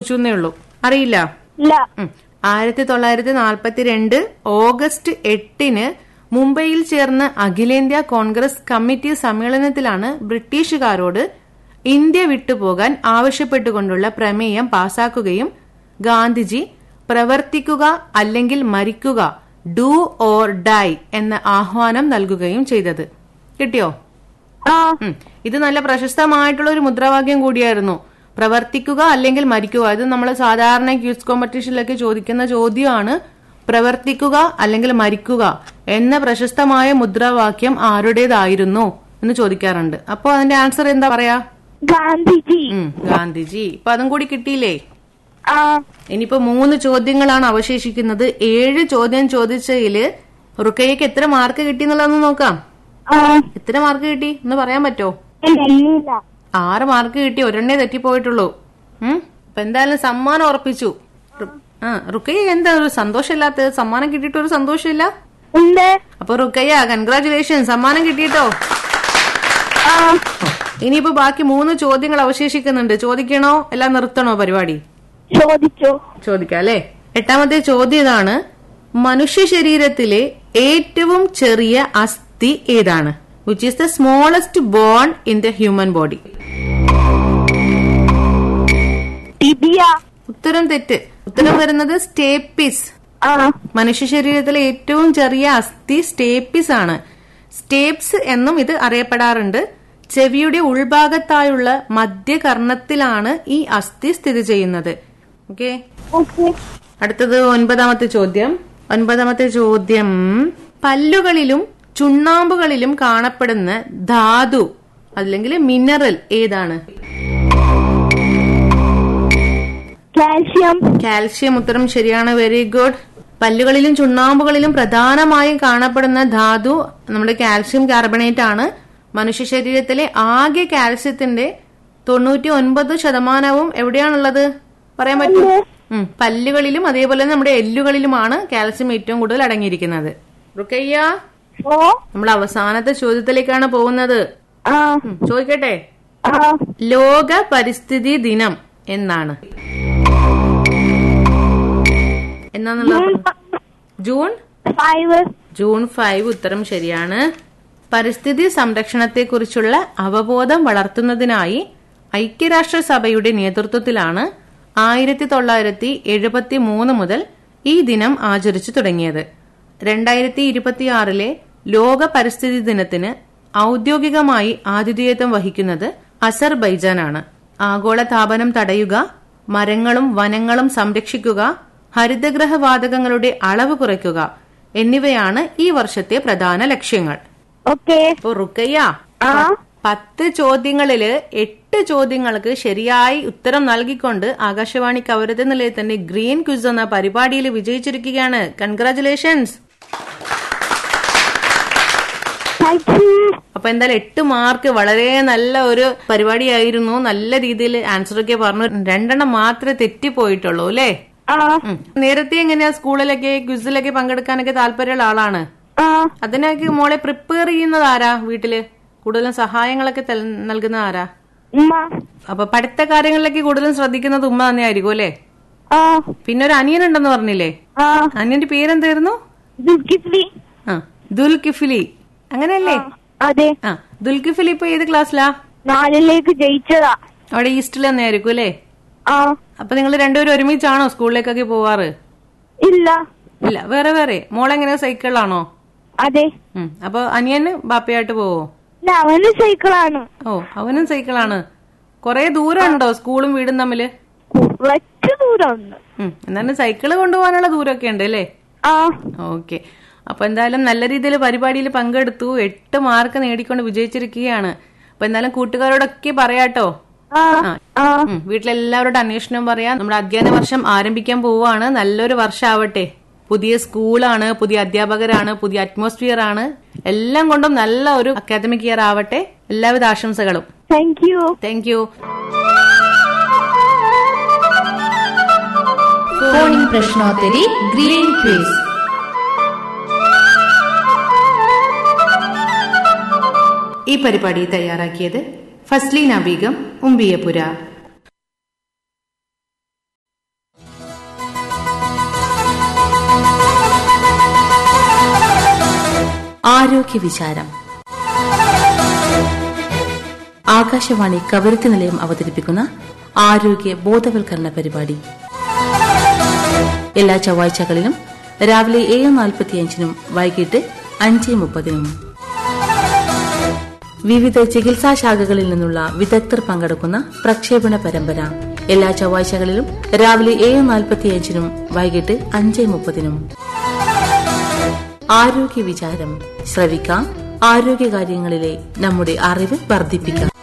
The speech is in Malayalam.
ചോദിച്ചേ ഉള്ളൂ അറിയില്ല ഇല്ല ഉം. ആയിരത്തി തൊള്ളായിരത്തി നാൽപ്പത്തിരണ്ട് ഓഗസ്റ്റ് എട്ടിന് മുംബൈയിൽ ചേർന്ന അഖിലേന്ത്യാ കോൺഗ്രസ് കമ്മിറ്റി സമ്മേളനത്തിലാണ് ബ്രിട്ടീഷുകാരോട് ഇന്ത്യ വിട്ടുപോകാൻ ആവശ്യപ്പെട്ടുകൊണ്ടുള്ള പ്രമേയം പാസാക്കുകയും ഗാന്ധിജി പ്രവർത്തിക്കുക അല്ലെങ്കിൽ മരിക്കുക ഡു ഓർ ഡൈ എന്ന ആഹ്വാനം നൽകുകയും ചെയ്തത് കിട്ടിയോ ആ ഉം. ഇത് നല്ല പ്രശസ്തമായിട്ടുള്ള ഒരു മുദ്രാവാക്യം കൂടിയായിരുന്നു പ്രവർത്തിക്കുക അല്ലെങ്കിൽ മരിക്കുക ഇത് നമ്മൾ സാധാരണ ക്യൂസ് കോമ്പറ്റീഷനിലൊക്കെ ചോദിക്കുന്ന ചോദ്യമാണ് പ്രവർത്തിക്കുക അല്ലെങ്കിൽ മരിക്കുക എന്ന പ്രശസ്തമായ മുദ്രാവാക്യം ആരുടേതായിരുന്നു എന്ന് ചോദിക്കാറുണ്ട് അപ്പൊ അതിന്റെ ആൻസർ എന്താ പറയാ ഗാന്ധിജി ഉം, ഗാന്ധിജി ഇപ്പൊ അതും കൂടി കിട്ടിയില്ലേ ആ ഇനിയിപ്പോ മൂന്ന് ചോദ്യങ്ങളാണ് അവശേഷിക്കുന്നത് ഏഴ് ചോദ്യം ചോദിച്ചതില് റുക്കയ്ക്ക് എത്ര മാർക്ക് കിട്ടി എന്നുള്ളതൊന്ന് നോക്കാം ആ എത്ര മാർക്ക് കിട്ടി എന്ന് പറയാൻ പറ്റോ ഇല്ല ആറ് മാർക്ക് കിട്ടി ഒരെണ്ണേ തെറ്റിപ്പോയിട്ടുള്ളൂ ഉം അപ്പൊ എന്തായാലും സമ്മാനം ഉറപ്പിച്ചു റു- ആ റുക്കയ്യ എന്താ ഒരു സന്തോഷമില്ലാത്ത സമ്മാനം കിട്ടിയിട്ട് ഒരു സന്തോഷമില്ല ഉണ്ട് അപ്പൊ റുക്കയ്യ കൺഗ്രാചുലേഷൻ സമ്മാനം കിട്ടിയിട്ടോ ആ ഇനിയിപ്പോ ബാക്കി മൂന്ന് ചോദ്യങ്ങൾ അവശേഷിക്കുന്നുണ്ട് ചോദിക്കണോ എല്ലാം നിർത്തണോ പരിപാടി ചോദിച്ചു ചോദിക്കാം അല്ലെ എട്ടാമത്തെ ചോദ്യം ഇതാണ് മനുഷ്യ ശരീരത്തിലെ ഏറ്റവും ചെറിയ അസ്ഥി ഏതാണ് which is the smallest bone in the human body tibia ഉത്തരം തെറ്റ് ഉത്തരം വരുന്നത് സ്റ്റേപ്പിസ് ആ മനുഷ്യ ശരീരത്തിലെ ഏറ്റവും ചെറിയ അസ്ഥി സ്റ്റേപ്പിസ് ആണ് സ്റ്റേപ്സ് എന്നും ഇത് അറിയപ്പെടാറുണ്ട് ചെവിയുടെ ഉൾഭാഗത്തായുള്ള മധ്യകർണത്തിലാണ് ഈ അസ്ഥി സ്ഥിതി ചെയ്യുന്നത് ഓക്കെ ഓക്കെ അടുത്തത് ഒൻപതാമത്തെ ചോദ്യം ഒൻപതാമത്തെ ചോദ്യം പല്ലുകളിലും ചുണ്ണാമ്പുകളിലും കാണപ്പെടുന്ന ധാതു അല്ലെങ്കിൽ മിനറൽ ഏതാണ് കാൽഷ്യം കാൽഷ്യം ഉത്തരം ശരിയാണ് വെരി ഗുഡ് പല്ലുകളിലും ചുണ്ണാമ്പുകളിലും പ്രധാനമായും കാണപ്പെടുന്ന ധാതു നമ്മുടെ കാൽഷ്യം കാർബണേറ്റ് ആണ് മനുഷ്യ ശരീരത്തിലെ ആകെ കാൽസ്യത്തിന്റെ തൊണ്ണൂറ്റി ഒൻപത് ശതമാനവും എവിടെയാണുള്ളത് പറയാൻ പറ്റും ഉം, പല്ലുകളിലും അതേപോലെ തന്നെ നമ്മുടെ എല്ലുകളിലുമാണ് കാൽസ്യം ഏറ്റവും കൂടുതൽ അടങ്ങിയിരിക്കുന്നത് റുക്കയ്യ ഓ നമ്മൾ അവസാനത്തെ ചോദ്യത്തിലേക്കാണ് പോകുന്നത് ആ ഉം, ചോദിക്കട്ടെ ആ ലോക പരിസ്ഥിതി ദിനം എന്നാണ് എന്നാന്നുള്ള ജൂൺ ഫൈവ് ജൂൺ ഫൈവ് ഉത്തരം ശരിയാണ് പരിസ്ഥിതി സംരക്ഷണത്തെക്കുറിച്ചുള്ള അവബോധം വളർത്തുന്നതിനായി ഐക്യരാഷ്ട്രസഭയുടെ നേതൃത്വത്തിലാണ് ആയിരത്തി തൊള്ളായിരത്തി എഴുപത്തി മൂന്ന് മുതൽ ഈ ദിനം ആചരിച്ചു തുടങ്ങിയത് രണ്ടായിരത്തി ഇരുപത്തിയാറിലെ ലോക പരിസ്ഥിതി ദിനത്തിന് ഔദ്യോഗികമായി ആതിഥേയത്വം വഹിക്കുന്നത് അസർബൈജാനാണ് ആഗോള താപനം തടയുക മരങ്ങളും വനങ്ങളും സംരക്ഷിക്കുക ഹരിതഗ്രഹ വാതകങ്ങളുടെ അളവ് കുറയ്ക്കുക എന്നിവയാണ് ഈ വർഷത്തെ പ്രധാന ലക്ഷ്യങ്ങൾ ഓക്കെ ഇപ്പൊ റുക്കയ്യ ആ പത്ത് ചോദ്യങ്ങളില് എട്ട് ചോദ്യങ്ങൾക്ക് ശരിയായി ഉത്തരം നൽകിക്കൊണ്ട് ആകാശവാണി കവരത്തെ നിലയിൽ തന്നെ ഗ്രീൻ ക്വിസ് എന്ന പരിപാടിയിൽ വിജയിച്ചിരിക്കുകയാണ് കൺഗ്രാചുലേഷൻസ് താങ്ക് യു അപ്പൊ എന്തായാലും എട്ട് മാർക്ക് വളരെ നല്ല ഒരു പരിപാടിയായിരുന്നു നല്ല രീതിയിൽ ആൻസർ ഒക്കെ പറഞ്ഞു രണ്ടെണ്ണം മാത്രമേ തെറ്റിപ്പോയിട്ടുള്ളൂ അല്ലേ ആ ഉം. നേരത്തെ എങ്ങനെയാ സ്കൂളിലൊക്കെ ക്വിസിലൊക്കെ പങ്കെടുക്കാനൊക്കെ താല്പര്യമുള്ള ആളാണ് ആ അതിനൊക്കെ മോളെ പ്രിപ്പയർ ചെയ്യുന്നത് ആരാ വീട്ടില് കൂടുതലും സഹായങ്ങളൊക്കെ തൽ- നൽകുന്നത് ആരാ ഉമ്മ അപ്പൊ പഠിത്ത കാര്യങ്ങളിലേക്ക് കൂടുതലും ശ്രദ്ധിക്കുന്നത് ഉമ്മ തന്നെയായിരിക്കും അല്ലേ ആ പിന്നെ ഒരു അനിയനുണ്ടെന്ന് പറഞ്ഞില്ലേ ആ അനിയന്റെ പേരെന്തായിരുന്നു ദുൽകിഫ്ലി ആ ദുൽകിഫിലി അങ്ങനെയല്ലേ അതെ ആ ദുൽകിഫിലി ഇപ്പൊ ഏത് ക്ലാസ്സിലാ നാലിലേക്ക് ജയിച്ചതാ അവിടെ ഈസ്റ്റിൽ തന്നെയായിരിക്കും അല്ലേ ആ അപ്പൊ നിങ്ങൾ രണ്ടുപേരും ഒരുമിച്ചാണോ സ്കൂളിലേക്കൊക്കെ പോവാറ് ഇല്ല ഇല്ല വേറെ വേറെ മോളെങ്ങനെ സൈക്കിളിലാണോ അതെ ഉം അപ്പൊ അനിയന് ബാപ്പയായിട്ട് പോവോ ഇല്ല, അവന് സൈക്കിളാണ് ഓ അവനും സൈക്കിളാണ് കൊറേ ദൂരം ഉണ്ടോ സ്കൂളും വീടും തമ്മില് കുറച്ച് ദൂരമുണ്ട് ഉം എന്നാലും സൈക്കിള് കൊണ്ടുപോകാനുള്ള ദൂരമൊക്കെ ഉണ്ട് അല്ലേ ആ ഓക്കെ അപ്പൊ എന്തായാലും നല്ല രീതിയിൽ പരിപാടിയിൽ പങ്കെടുത്തു എട്ട് മാർക്ക് നേടിക്കൊണ്ട് വിജയിച്ചിരിക്കുകയാണ് അപ്പൊ എന്തായാലും കൂട്ടുകാരോടൊക്കെ പറയാട്ടോ ആ ആ ഉം, വീട്ടിലെല്ലാവരോടും അന്വേഷണം പറയാം നമ്മുടെ അധ്യയന വർഷം ആരംഭിക്കാൻ പോവാണ് നല്ലൊരു വർഷമാവട്ടെ പുതിയ സ്കൂളാണ് പുതിയ അധ്യാപകരാണ് പുതിയ അറ്റ്മോസ്ഫിയർ ആണ് എല്ലാം കൊണ്ടും നല്ല ഒരു അക്കാദമിക് ഇയർ ആവട്ടെ എല്ലാവിധ ആശംസകളും താങ്ക് യു താങ്ക് യു ഫോണിൻ പ്രശ്നോത്തരി ഗ്രീൻ ക്വിസ് ഈ പരിപാടി തയ്യാറാക്കിയത് ഫസ്ലീന ബീഗം ഉമ്പിയപുര ആരോഗ്യ വിചാരം ആകാശവാണി കവരത്തി നിലയം അവതരിപ്പിക്കുന്ന ആരോഗ്യ ബോധവൽക്കരണ പരിപാടി എല്ലാ ചൊവ്വാഴ്ചകളിലും രാവിലെ ഏഴ് നാൽപ്പത്തിയഞ്ചിനും വൈകിട്ട് അഞ്ച് മുപ്പതിനും വിവിധ ചികിത്സാ ശാഖകളിൽ നിന്നുള്ള വിദഗ്ധർ പങ്കെടുക്കുന്ന പ്രക്ഷേപണ പരമ്പര എല്ലാ ചൊവ്വാഴ്ചകളിലും രാവിലെ ഏഴ് നാൽപ്പത്തിയഞ്ചിനും വൈകിട്ട് അഞ്ച് മുപ്പതിനും ആരോഗ്യ വിചാരം ശ്രവിക്കാം ആരോഗ്യകാര്യങ്ങളിലെ നമ്മുടെ അറിവ് വർദ്ധിപ്പിക്കാം